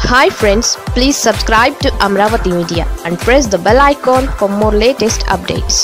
hi friends please subscribe to Amaravati media and press the bell icon for more latest updates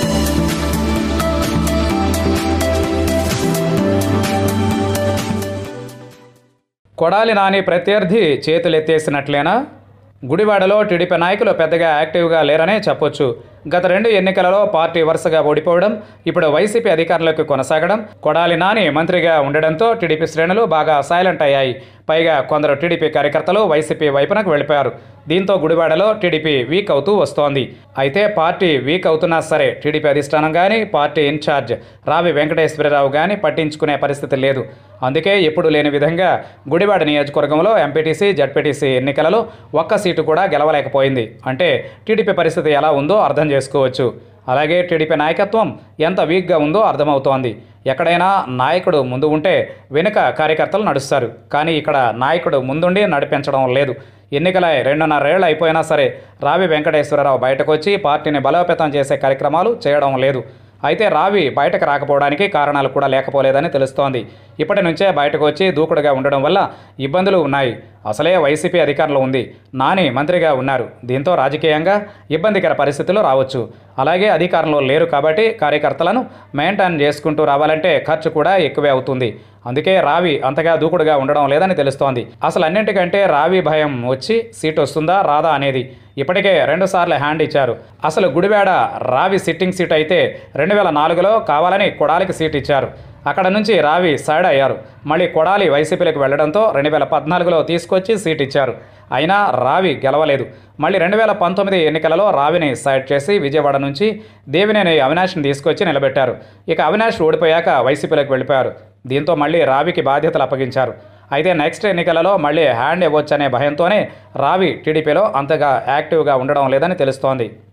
Kodali Nani ప్రత్యర్థి చేతులెత్తేసినట్లేనా గుడివాడలో TDP నాయకులు పెద్దగా యాక్టివ్గా లేరనే చెప్పొచ్చు గత రెండు ఎన్నికలలో పార్టీ వరుసగా ఓడిపోవడం ఇప్పుడు వైసీపీ అధికారంలోకి కొనసాగడం కొడాలి నాని మంత్రిగా ఉండడంతో టీడీపీ శ్రేణులు బాగా సైలెంట్ అయ్యాయి పైగా కొందరు టీడీపీ కార్యకర్తలు వైసీపీ వైపునకు వెళ్ళిపోయారు దీంతో గుడివాడలో టీడీపీ వీక్ అవుతూ వస్తోంది అయితే పార్టీ వీక్ అవుతున్నా సరే టీడీపీ అధిష్టానం కానీ పార్టీ ఇన్ఛార్జ్ రావి వెంకటేశ్వరరావు కానీ పట్టించుకునే పరిస్థితి లేదు అందుకే ఎప్పుడు లేని విధంగా గుడివాడ నియోజకవర్గంలో ఎంపీటీసీ జడ్పీటీసీ ఎన్నికలలో ఒక్క సీటు కూడా గెలవలేకపోయింది అంటే టీడీపీ పరిస్థితి ఎలా ఉందో అర్థం చేసుకోవచ్చు అలాగే టీడీపీ నాయకత్వం ఎంత వీక్గా ఉందో అర్థమవుతోంది ఎక్కడైనా నాయకుడు ముందు ఉంటే వెనుక కార్యకర్తలు నడుస్తారు కానీ ఇక్కడ నాయకుడు ముందుండి నడిపించడం లేదు ఎన్నికల రెండున్నరేళ్ళు అయిపోయినా సరే రావి వెంకటేశ్వరరావు బయటకు వచ్చి పార్టీని బలోపేతం చేసే కార్యక్రమాలు చేయడం లేదు అయితే రావి బయటకు రాకపోవడానికి కారణాలు కూడా లేకపోలేదని తెలుస్తోంది ఇప్పటి నుంచే బయటకు వచ్చి దూకుడుగా ఉండడం వల్ల ఇబ్బందులు ఉన్నాయి అసలే వైసీపీ అధికారంలో ఉంది నాని మంత్రిగా ఉన్నారు దీంతో రాజకీయంగా ఇబ్బందికర పరిస్థితులు రావచ్చు అలాగే అధికారంలో లేరు కాబట్టి కార్యకర్తలను మెయింటైన్ చేసుకుంటూ రావాలంటే ఖర్చు కూడా ఎక్కువే అవుతుంది అందుకే రావి అంతగా దూకుడుగా ఉండడం లేదని తెలుస్తోంది అసలు అన్నింటికంటే రావి భయం వచ్చి సీట్ వస్తుందా రాదా అనేది ఇప్పటికే రెండుసార్లు హ్యాండ్ ఇచ్చారు అసలు గుడివాడ రావి సిట్టింగ్ సీట్ అయితే రెండు వేల నాలుగులో కావాలని కొడాలికి సీట్ ఇచ్చారు అక్కడ నుంచి రావి సైడ్ అయ్యారు మళ్ళీ కొడాలి వైసీపీలోకి వెళ్లడంతో రెండు వేల పద్నాలుగులో తీసుకొచ్చి సీట్ ఇచ్చారు అయినా రావి గెలవలేదు మళ్ళీ రెండు వేల పంతొమ్మిది ఎన్నికలలో రావిని సైడ్ చేసి విజయవాడ నుంచి దేవినేని అవినాష్ని తీసుకొచ్చి నిలబెట్టారు ఇక అవినాష్ ఓడిపోయాక వైసీపీలోకి వెళ్ళిపోయారు దీంతో మళ్ళీ రావికి బాధ్యతలు అప్పగించారు అయితే నెక్స్ట్ ఎన్నికలలో మళ్ళీ హ్యాండ్ ఇవ్వచ్చనే భయంతోనే రావి టీడీపీలో అంతగా యాక్టివ్గా ఉండడం లేదని తెలుస్తోంది